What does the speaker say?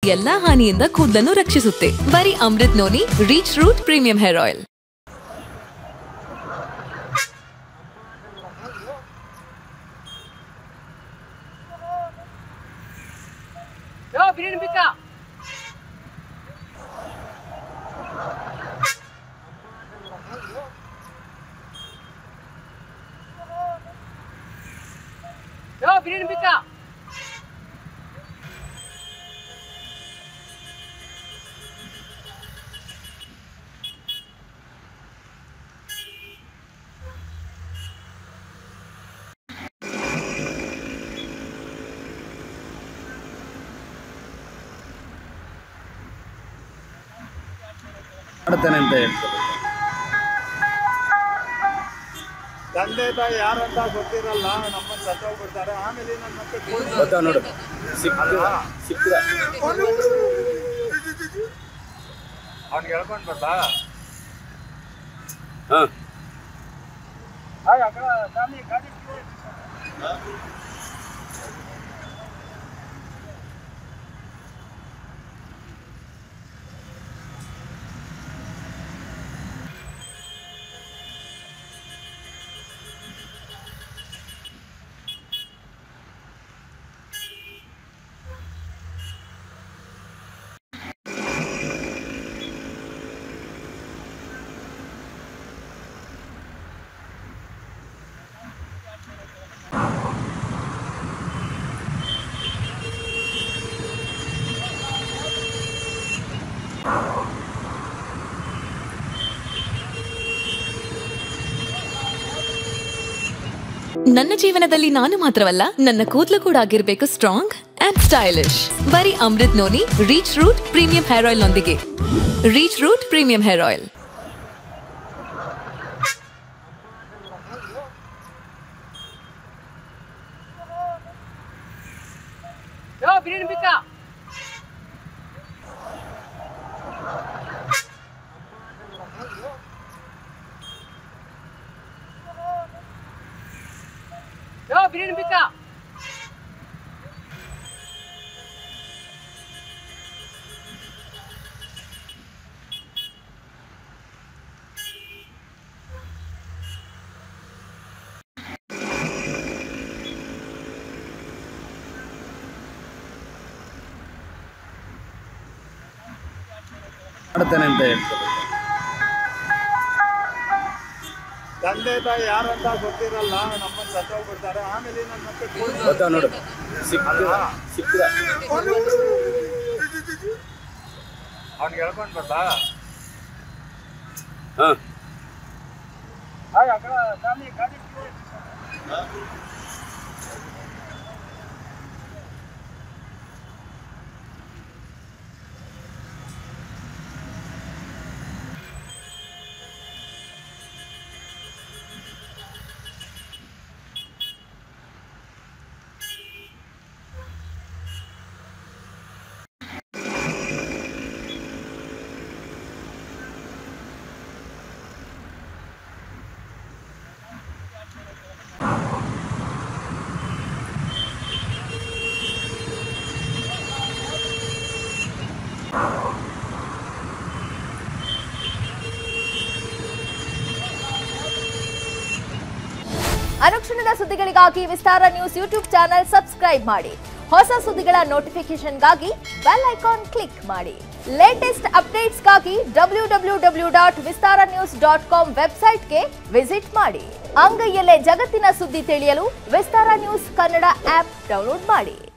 ಎಲ್ಲಾ ಹಾನಿಯಿಂದ ಕೂದಲನ್ನು ರಕ್ಷಿಸುತ್ತೆ ಬರೀ Amrut noni reach root premium hair oil yo biryani ಬೇಕಾ ಯೋ ಬಿರಿಯಾನಿ ಬೇಕಾ ಮಾಡ್ತೇನೆ ಅಂತ ಹೇಳ್ತಾರೆ ತಂದೆ ತಾಯಿ ಯಾರು ಅಂತ ಗೊತ್ತಿರಲ್ಲ ನಮ್ಮನ್ನ ಸತ್ತೋಗ್ಬಿಡ್ತಾರೆ ಆಮೇಲೆ ನನ್ನ ಮಕ್ಕಳು ಗೊತ್ತಾ ನೋಡು ಸಿಕ್ಕಿದ ಸಿಕ್ಕಿದ ಅವ್ನಿಗೆ ಹೇಳ್ಕೊಂಡ್ ಬರ್ತಾ ಹಾ ನನ್ನ ಜೀವನದಲ್ಲಿ ನಾನು ಮಾತ್ರವಲ್ಲ ನನ್ನ ಕೂದಲು ಕೂಡ ಆಗಿರ್ಬೇಕು ಸ್ಟ್ರಾಂಗ್ ಅಂಡ್ ಸ್ಟೈಲಿಶ್ ಬರೀ Amrut noni reach root premium hair oil ನೊಂದಿಗೆ reach root premium hair oil yo biryani ಬೇಕಾ ಯೋ ಬಿರಿಯಾನಿ ಬೇಕಾ ಮಾಡ್ತೇನೆ ಅಂತ ಹೇಳ್ತಾರೆ ತಂದೆ ತಾಯಿ ಯಾರು ಅಂತ ಗೊತ್ತಿರಲ್ಲ ನಮ್ಮನ್ನ ಸತ್ತೋಗ್ಬಿಡ್ತಾರೆ ಆಮೇಲೆ ನನ್ನ ಮಕ್ಕಳು ಗೊತ್ತಾ ನೋಡು ಸಿಕ್ಕಿದ ಸಿಕ್ಕಿದ ಅವ್ನಿಗೆ ಹೇಳ್ಕೊಂಡ್ ಬರ್ತಾ ಹಾ ಅನುಕ್ಷಣದ ಸುದ್ದಿಗಳಿಗಾಗಿ Vistara news YouTube channel subscribe ಮಾಡಿ ಹೊಸ ಸುದ್ದಿಗಳ ನೋಟಿಫಿಕೇಶನ್ಗಾಗಿ ಬೆಲ್ ಐಕಾನ್ ಕ್ಲಿಕ್ ಮಾಡಿ ಲೇಟೆಸ್ಟ್ ಅಪ್ಡೇಟ್ಸ್ಗಾಗಿ W W W dot Vistara news dot com ವೆಬ್ಸೈಟ್ಗೆ ವಿಸಿಟ್ ಮಾಡಿ ಅಂಗೈಯಲ್ಲೇ ಜಗತ್ತಿನ ಸುದ್ದಿ ತಿಳಿಯಲು Vistara news Kannada app download ಮಾಡಿ